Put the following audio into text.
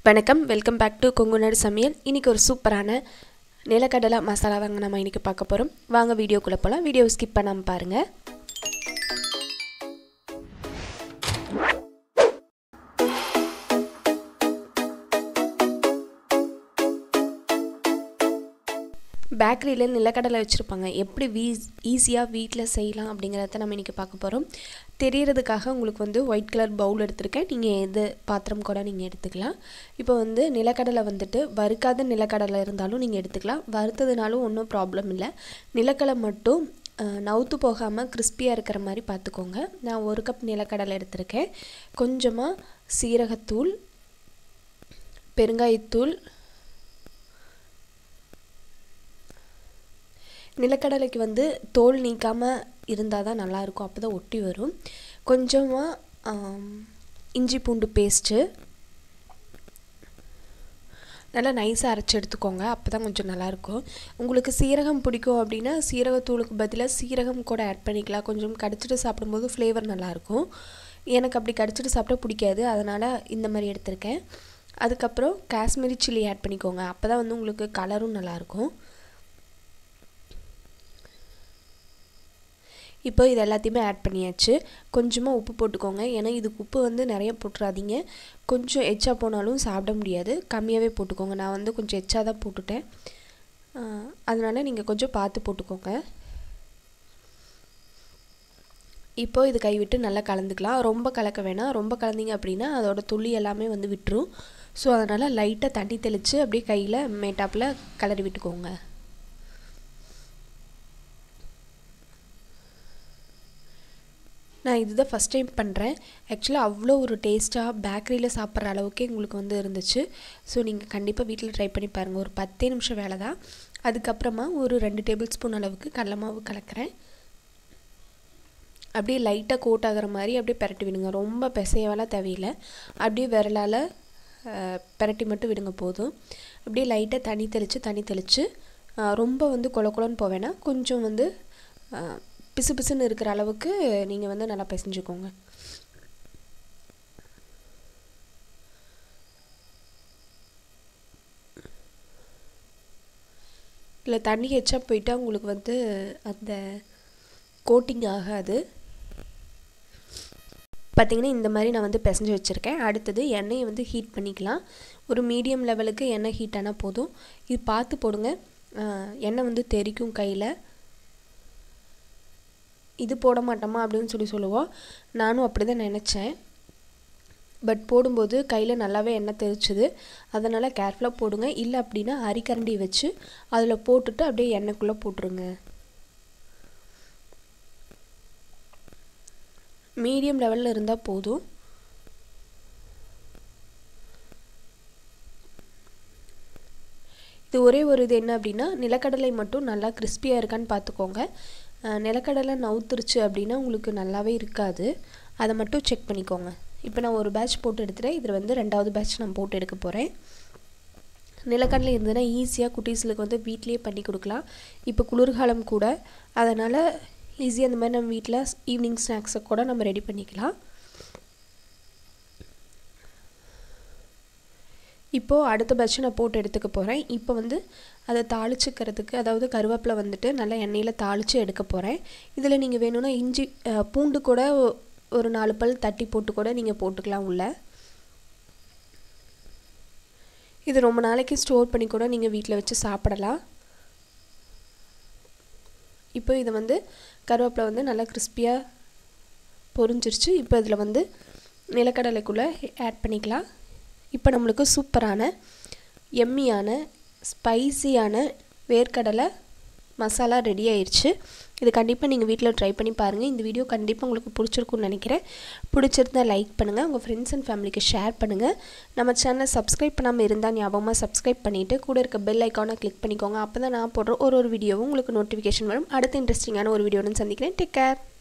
வணக்கம் welcome back to Kongunadu சமையல் இன்றைக்கி ஒரு சூப்பரான நிலக்கடலை மசாலா வாங்க நம்ம இன்றைக்கி பார்க்க போகிறோம் வாங்க வீடியோக்குள்ளே போகலாம் வீடியோ ஸ்கிப் பண்ணாமல் பாருங்கள் பேக்கரியில் நிலக்கடலை வச்சுருப்பாங்க எப்படி வீ ஈஸியாக வீட்டில் செய்யலாம் அப்படிங்கிறத நம்ம இன்றைக்கி பார்க்க போகிறோம் தெரியறதுக்காக உங்களுக்கு வந்து ஒயிட் கலர் பவுல் எடுத்திருக்கேன் நீங்கள் எது பாத்திரம் கூட நீங்கள் எடுத்துக்கலாம் இப்போ வந்து நிலக்கடலை வந்துட்டு வறுக்காத நிலக்கடலை இருந்தாலும் நீங்கள் எடுத்துக்கலாம் வறுத்ததுனாலும் ஒன்றும் ப்ராப்ளம் இல்லை நிலக்கடலை மட்டும் நவுத்து போகாமல் கிறிஸ்பியாக இருக்கிற மாதிரி பார்த்துக்கோங்க நான் ஒரு கப் நிலக்கடலை எடுத்திருக்கேன் கொஞ்சமாக சீரகத்தூள் பெருங்காயத்தூள் நிலக்கடலைக்கு வந்து தோல் நீக்காமல் இருந்தால் தான் நல்லாயிருக்கும் அப்போ தான் ஒட்டி வரும் கொஞ்சமாக இஞ்சி பூண்டு பேஸ்ட்டு நல்லா நைஸாக அரைச்சி எடுத்துக்கோங்க அப்போ தான் கொஞ்சம் நல்லாயிருக்கும் உங்களுக்கு சீரகம் பிடிக்கும் அப்படின்னா சீரகத்தூளுக்கு பதிலாக சீரகம் கூட ஆட் பண்ணிக்கலாம் கொஞ்சம் கடிச்சிட்டு சாப்பிடும்போது ஃப்ளேவர் நல்லாயிருக்கும் எனக்கு அப்படி கடிச்சிட்டு சாப்பிட்டா பிடிக்காது அதனால் இந்த மாதிரி எடுத்திருக்கேன் அதுக்கப்புறம் காஷ்மீரி சில்லி ஆட் பண்ணிக்கோங்க அப்போ தான் வந்து உங்களுக்கு கலரும் நல்லாயிருக்கும் இப்போ இது எல்லாத்தையுமே ஆட் பண்ணியாச்சு கொஞ்சமாக உப்பு போட்டுக்கோங்க ஏன்னா இதுக்கு உப்பு வந்து நிறைய போட்டுறாதீங்க கொஞ்சம் எச்சா போனாலும் சாப்பிட முடியாது கம்மியாகவே போட்டுக்கோங்க நான் வந்து கொஞ்சம் எச்சா தான் போட்டுட்டேன் அதனால் நீங்கள் கொஞ்சம் பார்த்து போட்டுக்கோங்க இப்போ இது கைவிட்டு நல்லா கலந்துக்கலாம் ரொம்ப கலக்க வேணாம் ரொம்ப கலந்தீங்க அப்படின்னா அதோட துளி எல்லாமே வந்து விட்டுரும் ஸோ அதனால் லைட்டாக தண்ணி தெளித்து அப்படியே கையில் மேட்டாப்பில் கலரி விட்டுக்கோங்க நான் இதுதான் ஃபஸ்ட் டைம் பண்ணுறேன் ஆக்சுவலாக அவ்வளோ ஒரு டேஸ்ட்டாக பேக்கரியில் சாப்பிட்ற அளவுக்கே உங்களுக்கு வந்து இருந்துச்சு ஸோ நீங்கள் கண்டிப்பாக வீட்டில் ட்ரை பண்ணி பாருங்கள் ஒரு பத்தே நிமிஷம் வேலை தான் அதுக்கப்புறமா ஒரு ரெண்டு டேபிள் ஸ்பூன் அளவுக்கு கடல மாவு கலக்கிறேன் அப்படியே லைட்டாக கோட் ஆகிற மாதிரி அப்படியே பெரட்டி விடுங்க ரொம்ப பிசையவெல்லாம் தேவையில்லை அப்படியே விரலால் பெரட்டி மட்டும் விடுங்க போதும் அப்படியே லைட்டாக தண்ணி தெளித்து தண்ணி தெளித்து ரொம்ப வந்து கொல கொலன்னு போவேன்னா கொஞ்சம் வந்து பிசு பிசுன்னு இருக்கிற அளவுக்கு நீங்கள் வந்து நல்லா பிசைஞ்சுக்கோங்க இல்லை தண்ணி எச்சா போயிட்டால் உங்களுக்கு வந்து அந்த கோட்டிங் ஆகாது பார்த்திங்கன்னா இந்த மாதிரி நான் வந்து பிசைஞ்சு வச்சுருக்கேன் அடுத்தது எண்ணெயை வந்து ஹீட் பண்ணிக்கலாம் ஒரு மீடியம் லெவலுக்கு எண்ணெய் ஹீட் ஆனால் போதும் இது பார்த்து போடுங்க எண்ணெய் வந்து தெரிக்கும் கையில் இது போட மாட்டோமா அப்படின்னு சொல்லி சொல்லுவோம் நானும் அப்படி தான் நினச்சேன் பட் போடும்போது கையில் நல்லாவே எண்ணெய் தெரிச்சுது அதனால் கேர்ஃபுல்லாக போடுங்க இல்லை அப்படின்னா அரிக்கரண்டி வச்சு அதில் போட்டுட்டு அப்படியே எண்ணெய்க்குள்ளே போட்டுருங்க மீடியம் லெவலில் இருந்தால் போதும் இது ஒரே ஒரு இது என்ன அப்படின்னா நிலக்கடலை மட்டும் நல்லா கிறிஸ்பியாக இருக்கான்னு பார்த்துக்கோங்க நிலக்கடலை நவுத்துருச்சு அப்படின்னா உங்களுக்கு நல்லாவே இருக்காது அதை மட்டும் செக் பண்ணிக்கோங்க இப்போ நான் ஒரு பேட்ச் போட்டு எடுத்துகிறேன் இதில் வந்து ரெண்டாவது பேட்ச் நான் போட்டு எடுக்க போகிறேன் நிலக்கடலை இருந்ததுன்னா ஈஸியாக குட்டீஸுக்கு வந்து வீட்லேயே பண்ணி கொடுக்கலாம் இப்போ குளிர்காலம் கூட அதனால் ஈஸியாக அந்த மாதிரி நம்ம வீட்டில் ஈவினிங் ஸ்நாக்ஸை கூட நம்ம ரெடி பண்ணிக்கலாம் இப்போது அடுத்த பேட்ச் நான் போட்டு எடுத்துக்க போகிறேன் இப்போ வந்து அதை தாளிச்சுக்கிறதுக்கு அதாவது கருவேப்பிலை வந்துட்டு நல்லா எண்ணெயில் தாளித்து எடுக்க போகிறேன் இதில் நீங்கள் வேணும்னா இஞ்சி பூண்டு கூட ஒரு நாலு பல் தட்டி போட்டு கூட நீங்கள் போட்டுக்கலாம் உள்ள இது ரொம்ப நாளைக்கு ஸ்டோர் பண்ணி கூட நீங்கள் வீட்டில் வச்சு சாப்பிடலாம் இப்போ இதை வந்து கருவேப்பிலை வந்து நல்லா கிறிஸ்பியாக பொரிஞ்சிருச்சு இப்போ இதில் வந்து நிலக்கடலைக்குள்ளே ஆட் பண்ணிக்கலாம் இப்போ நம்மளுக்கு சூப்பரான எம்மியான ஸ்பைசியான வேர்க்கடலை மசாலா ரெடி ஆயிடுச்சு இது கண்டிப்பாக நீங்கள் வீட்டில் ட்ரை பண்ணி பாருங்கள் இந்த வீடியோ கண்டிப்பாக உங்களுக்கு பிடிச்சிருக்குன்னு நினைக்கிறேன் பிடிச்சிருந்தால் லைக் பண்ணுங்கள் உங்கள் ஃப்ரெண்ட்ஸ் அண்ட் ஃபேமிலிக்கு ஷேர் பண்ணுங்கள் நம்ம சேனலை சப்ஸ்கிரைப் பண்ணாமல் இருந்தால் ஞாபகமாக சப்ஸ்கிரைப் பண்ணிவிட்டு கூட இருக்க பெல் ஐக்கானை கிளிக் பண்ணிக்கோங்க அப்போ தான் நான் போடுற ஒரு ஒரு வீடியோவும் உங்களுக்கு நோட்டிஃபிகேஷன் வரும் அடுத்த இன்ட்ரெஸ்டிங்கான ஒரு வீடியோன்னு சந்திக்கிறேன் டேக் கேர்